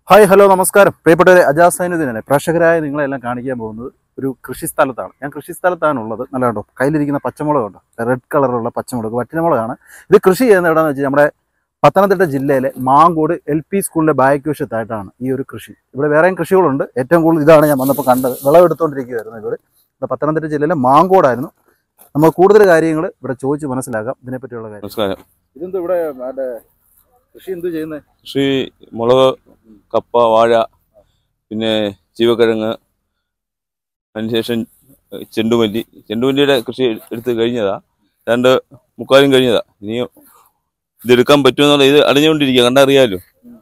Hi hello നമസ്കാരം പ്രിയപ്പെട്ടവരെ അജാസ് സൈനുദ്ദീനെ പ്രേക്ഷകരായ നിങ്ങളെല്ലാം കാണിക്കാൻ പോകുന്നത് ഒരു കൃഷി സ്ഥലത്താണ് ഞാൻ കൃഷി സ്ഥലത്താണ് ഉള്ളത് നല്ല കണ്ടോ കയ്യിലിരിക്കുന്ന പച്ചമുളക് കണ്ടോ റെഡ് കളറുള്ള പച്ചമുളക് വറ്റമുളകാണ് ഇത് കൃഷി ചെയ്യുന്ന എവിടെയാണെന്ന് വെച്ചാൽ നമ്മുടെ പത്തനംതിട്ട ജില്ലയിലെ മാങ്കോട് എൽ പി സ്കൂളിൻ്റെ ബാക്ക് വശത്തായിട്ടാണ് ഈ ഒരു കൃഷി ഇവിടെ വേറെയും കൃഷികളുണ്ട് ഏറ്റവും കൂടുതൽ ഇതാണ് ഞാൻ വന്നപ്പോൾ കണ്ടത് വിളവെടുത്തുകൊണ്ടിരിക്കുകയായിരുന്നു ഇവിടെ ഇവിടെ പത്തനംതിട്ട ജില്ലയിലെ മാങ്കോടായിരുന്നു നമ്മൾ കൂടുതൽ കാര്യങ്ങൾ ഇവിടെ ചോദിച്ച് മനസ്സിലാക്കാം ഇതിനെപ്പറ്റിയുള്ള കാര്യം നമസ്കാരം ഇതെന്താ ഇവിടെ കൃഷി എന്ത് ചെയ്യുന്നത് കൃഷി മുളക് കപ്പ വാഴ പിന്നെ ജീവക്കിഴങ്ങ് അതിനുശേഷം ചെണ്ടുമല്ലി ചെണ്ടുമല്ലിയുടെ കൃഷി എടുത്ത് കഴിഞ്ഞതാ രണ്ട് മുക്കാലും കഴിഞ്ഞതാ ഇനി ഇതെടുക്കാൻ പറ്റുമെന്നുള്ള ഇത് അടഞ്ഞുകൊണ്ടിരിക്കുക കണ്ടറിയാലോ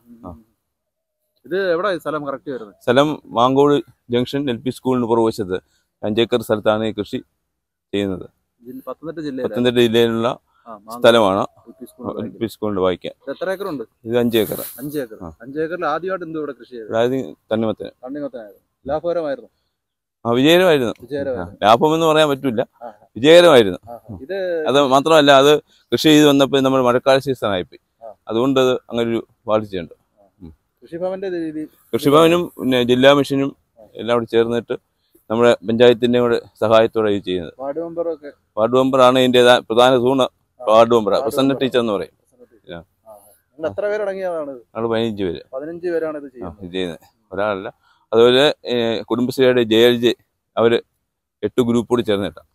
ഇത് എവിടെ സ്ഥലം കറക്റ്റ് വരുന്നത് സ്ഥലം മാങ്കോട് ജംഗ്ഷൻ എൽ പി സ്കൂളിന് പുറകുവശത്ത് അഞ്ചേക്കർ സ്ഥലത്താണ് ഈ കൃഷി ചെയ്യുന്നത് ജില്ല- പത്തനംതിട്ട ജില്ലയിലെ പത്തനംതിട്ട ജില്ലയിലുള്ള ആ, മാങ്കോട് സ്ഥലമാണ് എൽ പി സ്കൂൾ എൽ ബാക്കി. പി സ്കൂളിന്റെ വായിക്കാൻ ഇത് എത്ര ഏക്കർ ഉണ്ട് ഇത് അഞ്ചേക്കർ അഞ്ച് ഏക്കർ ആ. അഞ്ച് ഏക്കറിൽ ആദ്യമായിട്ട് എന്ത് ഇവിടെ കൃഷി ചെയ്തത് അതായത് തണ്ണിമത്തന് തണ്ണിമത്തനായിരുന്നു ലാഭകരമായിരുന്നു ആ വിജയകരമായിരുന്നു ആ, വിജയകരമായിരുന്നു ലാഭമെന്ന് പറയാൻ പറ്റില്ല ആ. വിജയകരമായിരുന്നു ആ, ഇത് അത് മാത്രമല്ല അത് കൃഷി ചെയ്ത് വന്നപ്പോൾ നമ്മൾ മഴക്കാല സീസൺ ആയിപ്പോയി ആ. അതുകൊണ്ട് അത് അങ്ങനെ ഒരു ബാധിച്ചിട്ടുണ്ട് കൃഷിഭവന്റെ രീതി കൃഷിഭവനും പിന്നെ ജില്ലാ മിഷനും എല്ലാം കൂടി ചേർന്നിട്ട് നമ്മുടെ പഞ്ചായത്തിന്റെ കൂടെ സഹായത്തോടെ ഇത് ചെയ്യുന്നത് വാർഡ് മെമ്പറൊക്കെ വാർഡ് മെമ്പറാണ് ഇതിന്റെ പ്രധാന തൂണ് ward member ward Prasanna member. Teacher എന്ന് പറയും ആ. നിങ്ങൾ എത്ര പേരടങ്ങിയതാണ് ഇത് ഞങ്ങൾ പതിനഞ്ച് പേര് പതിനഞ്ച് പേരാണ് ഇത് ആ, ചെയ്യുന്നത് ഇത് ചെയ്യുന്നത് ഒരാളല്ല അതുപോലെ ഏ, കുടുംബശ്രീയുടെ ജെ എൽ ജെ അവര് എട്ട് ഗ്രൂപ്പോട് ചേർന്നിട്ടാണ്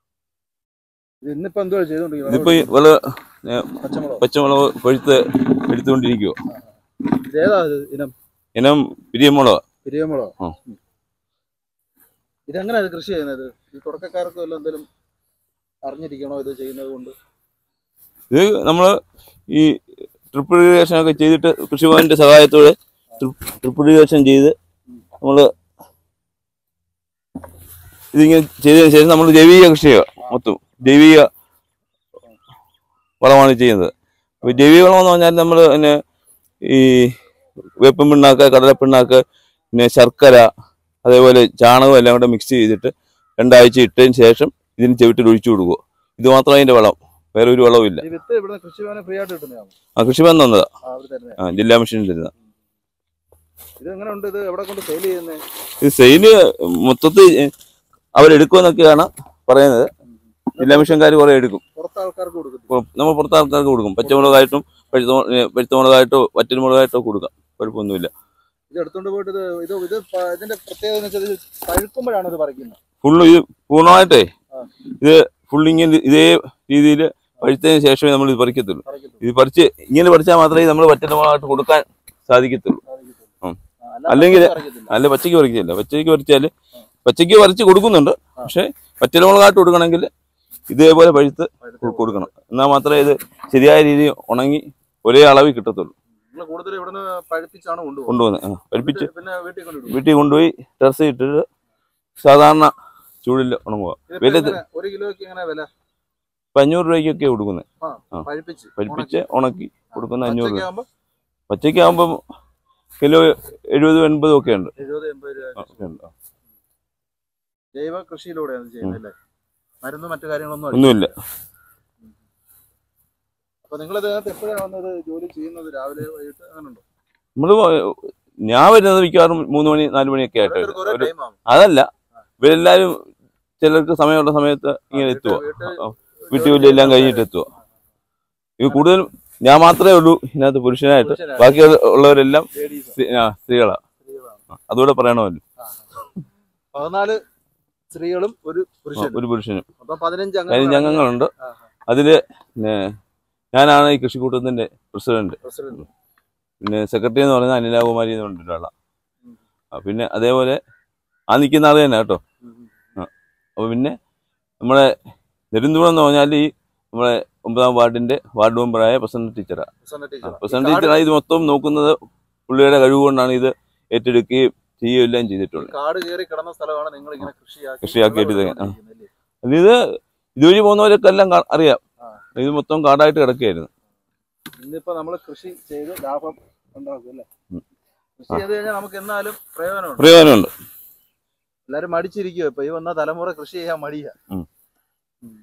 ഇത് ഇന്നിപ്പോ എന്തോ ചെയ്തോണ്ടിരിക്കുന്നത് ഇതിപ്പോ ഈ വിള പച്ചമുളക് പച്ചമുളക് കൊഴുത്ത് എടുത്തുകൊണ്ടിരിക്കുവോ ഇത് ഏതാ ഇത് ഇനം ഇനം പിരിയമുളക് പിരിയമുളക് ആ. ഇതെങ്ങനെയാ ഇത് കൃഷി ചെയ്യുന്നത് ഈ തുടക്കക്കാർക്ക് വല്ല എന്തെങ്കിലും അറിഞ്ഞിരിക്കണോ ഇത് ചെയ്യുന്നത് കൊണ്ട് ഇത് നമ്മൾ ഈ ട്രിപ്പിൾ ഇറിഗേഷൻ ഒക്കെ ചെയ്തിട്ട് കൃഷിഭവന്റെ സഹായത്തോടെ ട്രിപ്പിൾ ഇറിഗേഷൻ ചെയ്ത് നമ്മൾ ഇതിങ്ങനെ ചെയ്തതിന് ശേഷം നമ്മൾ ജൈവിക കൃഷിയാണ് മൊത്തം ജൈവിക വളമാണ് ചെയ്യുന്നത് അപ്പോൾ ജൈവിക വളം എന്ന് പറഞ്ഞാൽ നമ്മൾ പിന്നെ ഈ വേപ്പൻ പിണ്ണാക്ക് കടലപ്പിണ്ണാക്ക് പിന്നെ ശർക്കര അതേപോലെ ചാണകം എല്ലാം കൂടെ മിക്സ് ചെയ്തിട്ട് രണ്ടാഴ്ച ഇട്ടതിന് ശേഷം ഇതിന് ചെവിട്ടിൽ ഒഴിച്ചു കൊടുക്കുക ഇത് മാത്രമേ അതിൻ്റെ വളം വേറെ ഒരു വളവും ഇല്ല ഈ വിത്ത് ഇവിടെ കൃഷിഭവനെ ഫ്രീ ആയിട്ട് കിട്ടുന്നതാണ് ആ കൃഷിഭവൻ തന്നതാ അവർ തരുന്നത് ആ ജില്ലാ മിഷനിൽ തരുന്ന ഇത് എങ്ങനെ ഉണ്ട് ഇത് എവിടെ കൊണ്ട് സെയിൽ ചെയ്യുന്നത് ഇത് സെയില് മൊത്തത്തിൽ അവരെടുക്കുമെന്നൊക്കെയാണ് പറയുന്നത് ജില്ലാ മിഷൻകാർ കുറെ എടുക്കും പുറത്ത് ആൾക്കാർക്ക് കൊടുക്കും ഇപ്പൊ നമ്മൾ പുറത്ത് ആൾക്കാർക്ക് കൊടുക്കും പച്ചമുളകായിട്ടും പഴുത്ത മു- ഏ, പഴുത്തമുളകായിട്ടോ വറ്റൽമുളകായിട്ടോ കൊടുക്കാം കുഴപ്പമൊന്നുമില്ല ഇത് എടുത്തോണ്ട് പോയിട്ട് ഇത് ഇത് ഇത് പ- ഇതിന്റെ പ്രത്യേകത എന്ന് വെച്ചാൽ ഇത് പഴുക്കുമ്പോഴാണ് ഇത് പറിക്കുന്നത് ഫുള്ള് ഇത് പൂർണ്ണമായിട്ടേ ആ. ഇത് ഫുള്ള് ഇങ്ങനെ ഇതേ രീതിയിൽ പഴുത്തതിന് ശേഷമേ നമ്മൾ ഇത് പറിക്കത്തുള്ളൂ പറിക്കത്തുള്ളൂ. ഇത് പറിച്ച് ഇങ്ങനെ പറിച്ചാൽ മാത്രമേ നമ്മൾ വറ്റൽമുളകായിട്ട് കൊടുക്കാൻ സാധിക്കത്തുള്ളൂ പറിക്കത്തുള്ളൂ. ഉം. ആ, അല്ലാതെ അല്ലെങ്കിൽ- പറിക്കത്തില്ല. അല്ല പച്ചയ്ക്ക് പറിക്കില്ല പച്ചയ്ക്ക് പറിച്ചാൽ പച്ചയ്ക്ക് പറിച്ച് കൊടുക്കുന്നുണ്ട് പക്ഷെ പച്ചമുളകായിട്ട് കൊടുക്കണമെങ്കിൽ ഇതേപോലെ പഴുത്ത് പഴുത്ത് കൊ- കൊടുക്കണം എന്നാൽ മാത്രമേ ഇത് ശരിയായ രീതിയിൽ ഉണങ്ങി ഒരേ അളവിൽ കിട്ടത്തുള്ളൂ നിങ്ങൾ കൂടുതൽ ഇവിടുന്ന് പഴുപ്പിച്ചാണ് കൊണ്ടുപോകുന്നത് കൊണ്ടുവന്ന് ആ, പഴുപ്പിച്ച് എന്നിട്ട് പിന്നെ വീട്ടിൽ കൊണ്ടുവിടും വീട്ടിൽ കൊണ്ടുപോയി ടെറസ് ഇട്ടിട്ട് സാധാരണ ചൂടിൽ ഉണങ്ങുക ഇതിപ്പോ വില എങ്ങനെ? ഒരു കിലോയ്ക്ക് എങ്ങനെ വില ഇപ്പം അഞ്ഞൂറ് രൂപയ്ക്കൊക്കെ കൊടുക്കുന്നത് ആ. പഴുപ്പിച്ച് പഴുപ്പിച്ച് ഉണക്കി കൊടുക്കുന്ന അഞ്ഞൂറ് രൂപ ആകുമ്പോൾ പച്ചയ്ക്ക് ആകുമ്പം കിലോ എഴുപതും എൺപതും ഒക്കെ ഉണ്ട് എഴുപത് എൺപത് രൂപ ആ, ഒക്കെ ഉണ്ട്. ജൈവ കൃഷിയിലൂടെയാണ് ചെയ്യുന്നത് അല്ലേ മരുന്നും മറ്റു കാര്യങ്ങളൊന്നും അടിക്കില്ല. ഒന്നുമില്ല അപ്പൊ നിങ്ങൾ ഇതിനകത്ത് എപ്പോഴാണ് വന്നത് ജോലി ചെയ്യുന്നത് രാവിലെ വൈകിട്ട് അങ്ങനെ ഉണ്ടോ നമ്മൾ ഞാൻ വരുന്നത് മിക്കവാറും മൂന്ന് മണി നാല് മണിയൊക്കെ ആയിട്ട് ഓരോരുത്തർക്ക് ഓരോ ഒരു time ആവും. അതല്ല ഇവരെല്ലാരും ചിലർക്ക് സമയമുള്ള സമയത്ത് ഇങ്ങനെ വീട്ട്- എത്തുക വീട്ട് വീട്ടു ജോലി എല്ലാം കഴിഞ്ഞിട്ട് എത്തുക ഇത് കൂടുതലും ഞാൻ മാത്രമേ ഉള്ളൂ ഇതിനകത്ത് പുരുഷനായിട്ട് പുരുഷനാണ്. ബാക്കി ഉള്ളവരെല്ലാം ladies ആ, സ്ത്രീ- ആ, സ്ത്രീകളാ സ്ത്രീകളാണ്. അതുകൂടെ പറയണമല്ലോ ആ, ആ. പതിനാല് സ്ത്രീകളും ഒരു ആ, പുരുഷനും ഒരു പുരുഷനും അപ്പൊ പതിനഞ്ച് പതിനഞ്ച് അംഗങ്ങളുണ്ട് ആ, ആ. അതില് പിന്നെ ഞാനാണ് ഈ കൃഷിക്കൂട്ടത്തിന്റെ പ്രസിഡന്റ് പ്രസിഡന്റ് പിന്നെ സെക്രട്ടറി എന്ന് പറയുന്നത് അനിലാകുമാരി എന്ന് പറഞ്ഞിട്ട് ഒരാളാ ഉം. ആ, പിന്നെ അതേപോലെ ആ നിൽക്കുന്ന ആൾ തന്നെ കേട്ടോ ഉം, ഉം. അപ്പോൾ പിന്നെ നമ്മുടെ നെടുന്തുണം എന്ന് പറഞ്ഞാൽ ഈ നമ്മുടെ ഒമ്പതാം വാർഡിന്റെ വാർഡ് മെമ്പറായ പ്രസന്ന ടീച്ചറാണ് പ്രസന്ന ടീച്ചർ പ്രസന്ന ടീച്ചറാണ് ഇത് മൊത്തം നോക്കുന്നത് പുള്ളിയുടെ കഴിവ് കൊണ്ടാണ് ഇത് ഏറ്റെടുക്കുകയും ചെയ്യുകയും എല്ലാം ചെയ്തിട്ടുള്ളത് കാട് കയറി കിടന്ന സ്ഥലമാണ് നിങ്ങൾ ഇങ്ങനെ കൃഷിയാക്കി കൃഷിയാക്കിയിട്ട് ഇത് വിളവെടുത്തുകൊണ്ടിരിക്കുന്നത് അല്ലേ? അത് ഇത് ഇതുവഴി പോകുന്നവരൊക്കെ എല്ലാം കാ- അറിയാം ആ. ഇത് മൊത്തം കാടായിട്ട് കിടക്കുകയായിരുന്നു ഇന്നിപ്പോ നമ്മൾ കൃഷി ചെയ്ത് ലാഭം ഉണ്ടാക്കും അല്ലേ ഉം. കൃഷി ചെയ്ത് കഴിഞ്ഞാൽ നമുക്ക് എന്നാലും പ്രയോജനമുണ്ട് പ്രയോജനമുണ്ട് എല്ലാരും മടിച്ചിരിക്കുവോ ഇപ്പൊ ഈ വന്ന തലമുറ കൃഷി ചെയ്യാൻ മടിയാ ഉം. ഉം.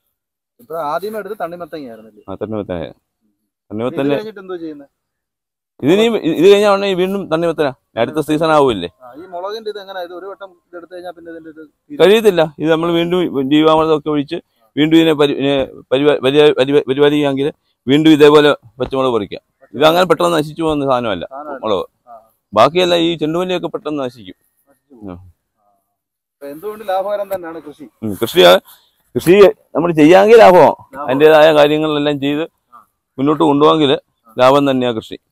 ഇപ്പൊ ആദ്യമേ എടുത്ത് തണ്ണിമത്തങ്ങയായിരുന്നല്ലേ ആ തണ്ണിമത്തനെ ഇത് തണ്ണിമത്തന്നെ കഴിഞ്ഞിട്ട് എന്തോ ചെയ്യുന്നത് ഇതിനി ഇത് കഴിഞ്ഞാൽ ഉടനെ വീണ്ടും തണ്ണിമത്തന അടുത്ത സീസൺ ആവില്ലേ ആ, ഈ മുളകിന്റെ ഇത് എങ്ങനെ ഇത് ഒരു വട്ടം എടുത്തു കഴിഞ്ഞാൽ പിന്നെ ഇതിന്റെ ഇത് തീരും. കഴിയത്തില്ല ഇത് നമ്മൾ വീണ്ടും ജീവാമൃതമൊക്കെ ഒഴിച്ച് വീണ്ടും ഇതിനെ പരി ഇതിനെ പരിപാ- പരിപാ- പരിപാ- പരിപാലിക്കുകയാണെങ്കിൽ വീണ്ടും ഇതേപോലെ പച്ചമുളക് പറിക്കാം ഇത് അങ്ങനെ പെട്ടെന്ന് നശിച്ചു പോകുന്ന സാധനമല്ല സാധനമല്ല. മുളക് ആ, ബാക്കിയെല്ലാം ഈ ചെണ്ടുമല്ലിയൊക്കെ പെട്ടെന്ന് നശിക്കും നശിച്ചു പോകും. ഉം. ആ. അപ്പൊ എന്തുകൊണ്ട് ലാഭകരം തന്നെയാണ് കൃഷി ഉം. കൃഷി കൃഷി നമ്മൾ ചെയ്യാമെങ്കിൽ ലാഭമാണ് ലാഭം. അതിൻ്റെതായ കാര്യങ്ങളെല്ലാം ചെയ്ത് മുന്നോട്ട് കൊണ്ടുപോകാമെങ്കിൽ ലാഭം തന്നെയാണ് കൃഷി